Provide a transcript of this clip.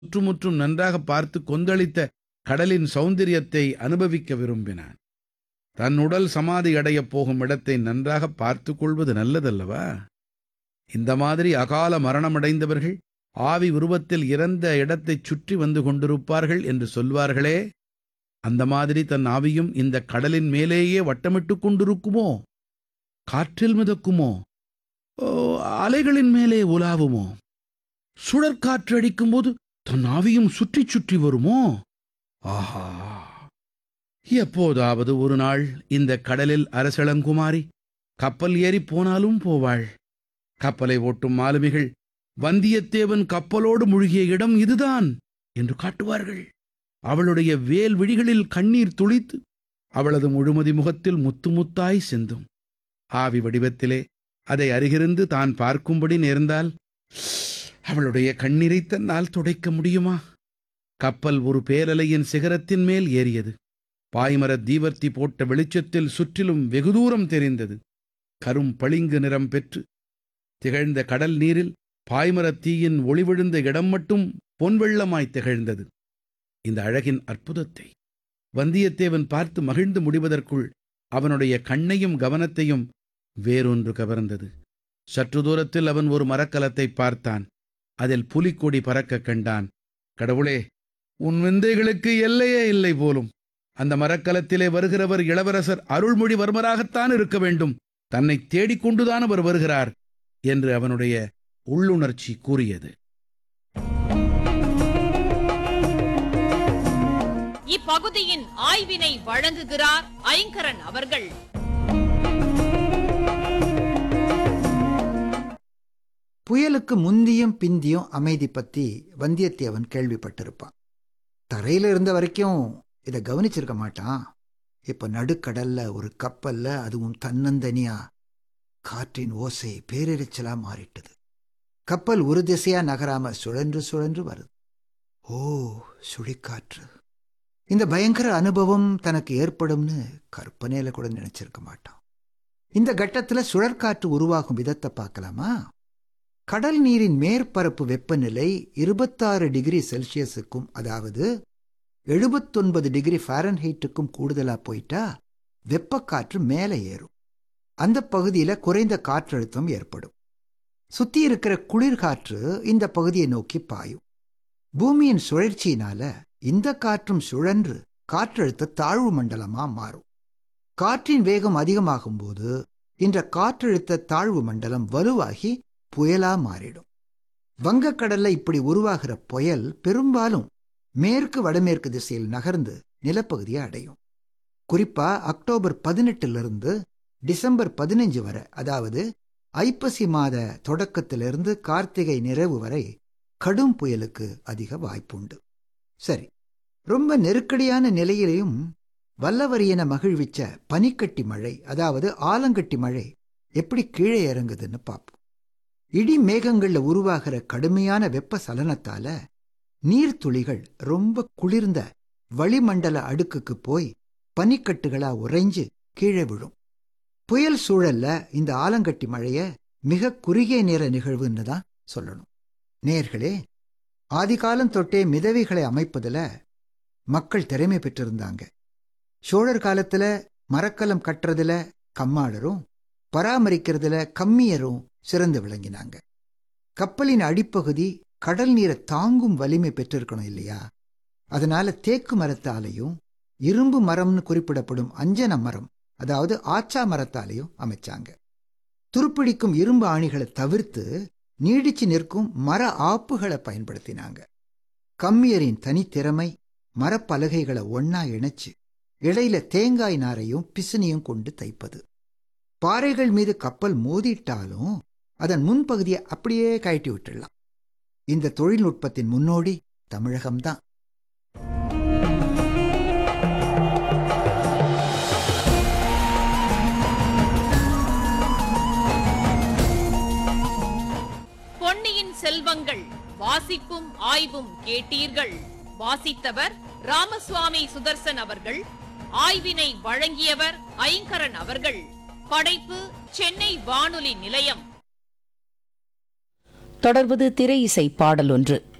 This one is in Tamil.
சுற்றுமுற்றும் நன்றாக பார்த்து கொந்தளித்த கடலின் சௌந்தரியத்தை அனுபவிக்க விரும்பினான் தன் உடல் சமாதி அடையப் போகும் இடத்தை நன்றாக பார்த்துக் கொள்வது நல்லதல்லவா இந்த மாதிரி அகால மரணமடைந்தவர்கள் ஆவி உருவத்தில் இறந்த இடத்தைச் சுற்றி வந்து கொண்டிருப்பார்கள் என்று சொல்வார்களே அந்த மாதிரி தன் ஆவியும் இந்த கடலின் மேலேயே வட்டமிட்டுக் கொண்டிருக்குமோ காற்றில் மிதக்குமோ ஓ, அலைகளின் மேலே உலாவுமோ சுழற்காற்று அடிக்கும்போது தன் ஆவியும் சுற்றி சுற்றி வருமோ ஆஹா எப்போதாவது ஒரு நாள் இந்த கடலில் அரசளங்குமாரி கப்பல் ஏறிப் போனாலும் போவாள் கப்பலை ஓட்டும் மாலுமிகள் வந்தியத்தேவன் கப்பலோடு முழுகிய இடம் இதுதான் என்று காட்டுவார்கள் அவளுடைய வேல் விழிகளில் கண்ணீர் துளித்து அவளது முழுமதி முகத்தில் முத்து முத்தாய் சிந்தும் ஆவி வடிவத்திலே அதை அருகிருந்து தான் பார்க்கும்படி நேர்ந்தால் அவளுடைய கண்ணீரை தன்னால் துடைக்க முடியுமா கப்பல் ஒரு பேரலையின் சிகரத்தின் மேல் ஏறியது பாய்மரத் தீவர்த்தி போட்ட வெளிச்சத்தில் சுற்றிலும் வெகு தூரம் தெரிந்தது கரும் பளிங்கு நிறம் பெற்று திகழ்ந்த கடல் நீரில் பாய்மரத் தீயின் ஒளி விழுந்த இடம் மட்டும் பொன்வெள்ளமாய் திகழ்ந்தது இந்த அழகின் அற்புதத்தை வந்தியத்தேவன் பார்த்து மகிழ்ந்து முடிவதற்குள் அவனுடைய கண்ணையும் கவனத்தையும் வேறொன்று கவர்ந்தது சற்று தூரத்தில் அவன் ஒரு மரக்கலத்தை பார்த்தான் அதில் புலிக்கொடி பறக்கக் கண்டான் கடவுளே உன் விந்தைகளுக்கு எல்லையே இல்லை போலும் அந்த மரக்கலத்திலே வருகிறவர் இளவரசர் அருள்மொழிவர்மராகத்தான் இருக்க வேண்டும் தன்னை தேடிக்கொண்டுதான் அவர் வருகிறார் என்று அவனுடைய உள்ளுணர்ச்சி கூறியது இப்பகுதியின் ஆய்வினை வழங்குகிறார் ஐங்கரன் அவர்கள் புயலுக்கு முந்தியும் பிந்தியும் அமைதி பத்தி வந்தியத்தேவன் கேள்விப்பட்டிருப்பான் தரையில இருந்த வரைக்கும் இதை கவனிச்சிருக்க மாட்டான் இப்ப நடுக்கடல்ல ஒரு கப்பல்ல அதுவும் தன்னந்தனியா காற்றின் ஓசை பேரெரிச்சலா மாறிட்டது கப்பல் ஒரு திசையா நகராம சுழன்று சுழன்று வருது ஓ சுழிக்காற்று இந்த பயங்கர அனுபவம் தனக்கு ஏற்படும்னு கற்பனையில கூட நினைச்சிருக்க மாட்டான் இந்த கட்டத்துல சுழற்காற்று உருவாகும் விதத்தை பார்க்கலாமா கடல் நீரின் மேற்பரப்பு வெப்பநிலை இருபத்தாறு டிகிரி செல்சியஸுக்கும் அதாவது எழுபத்தொன்பது டிகிரி ஃபாரன்ஹீட்டுக்கும் கூடுதலா போயிட்டா வெப்பக்காற்று மேலே ஏறும் அந்த பகுதியில குறைந்த காற்றழுத்தம் ஏற்படும் சுத்தி இருக்கிற குளிர்காற்று இந்த பகுதியை நோக்கி பாயும் பூமியின் சுழற்சியினால இந்த காற்றும் சுழன்று காற்றழுத்த தாழ்வு மண்டலமா மாறும் காற்றின் வேகம் அதிகமாகும் போது இந்த காற்றழுத்த தாழ்வு மண்டலம் வலுவாகி புயலா மாறிடும் வங்கக்கடல்ல இப்படி உருவாகிற புயல் பெரும்பாலும் மேற்கு வடமேற்கு திசையில் நகர்ந்து நிலப்பகுதியை அடையும் குறிப்பா அக்டோபர் பதினெட்டிலிருந்து டிசம்பர் பதினஞ்சு வரை அதாவது ஐப்பசி மாத தொடக்கத்திலிருந்து கார்த்திகை நிறைவு வரை கடும் புயலுக்கு அதிக வாய்ப்புண்டு சரி ரொம்ப நெருக்கடியான நிலையிலையும் வல்லவரியன மகிழ்விச்ச பனிக்கட்டி மழை அதாவது ஆலங்கட்டி மழை எப்படி கீழே இறங்குதுன்னு பார்ப்போம் இடி மேகங்கள்ல உருவாகிற கடுமையான வெப்ப சலனத்தால நீர்த்துளிகள் ரொம்ப குளிர்ந்த வளிமண்டல அடுக்குக்கு போய் பனிக்கட்டுகளா உறைஞ்சு கீழே விழும் புயல் சூழல்ல இந்த ஆலங்கட்டி மழைய மிக குறுகிய நேர நிகழ்வுன்னு தான் சொல்லணும் நேர்களே ஆதிகாலம் தொட்டே மிதவைகளை அமைப்பதுல மக்கள் திறமை பெற்றிருந்தாங்க சோழர் காலத்துல மரக்கலம் கட்டுறதுல கம்மாளரும் பராமரிக்கிறதுல கம்மியரும் சிறந்து விளங்கினாங்க கப்பலின் அடிப்பகுதி கடல் நீரை தாங்கும் வலிமை பெற்றிருக்கணும் இல்லையா அதனால தேக்கு மரத்தாலையும் இரும்பு மரம்னு குறிப்பிடப்படும் அஞ்சன மரம் அதாவது ஆச்சா மரத்தாலையும் அமைச்சாங்க துருப்பிடிக்கும் இரும்பு ஆணிகளை தவிர்த்து நீடிச்சு நிற்கும் மர ஆப்புகளை பயன்படுத்தினாங்க கம்மியரின் தனித்திறமை மரப்பலகைகளை ஒன்னா இணைச்சு இடையில தேங்காய் நாரையும் பிசினியும் கொண்டு தைப்பது பாறைகள் மீது கப்பல் மோதிட்டாலும் அதன் முன்பகுதியை அப்படியே கழட்டி விட்டுடலாம் இந்த தொழில்நுட்பத்தின் முன்னோடி தமிழகம்தான் பொன்னியின் செல்வங்கள் வாசிப்பும் ஆய்வும் கேட்டீர்கள் வாசித்தவர் ராமசுவாமி சுதர்சன் அவர்கள் ஆய்வினை வழங்கியவர் ஐங்கரன் அவர்கள் படைப்பு சென்னை வானொலி நிலையம் தொடர்வது திரை இசை பாடல் ஒன்று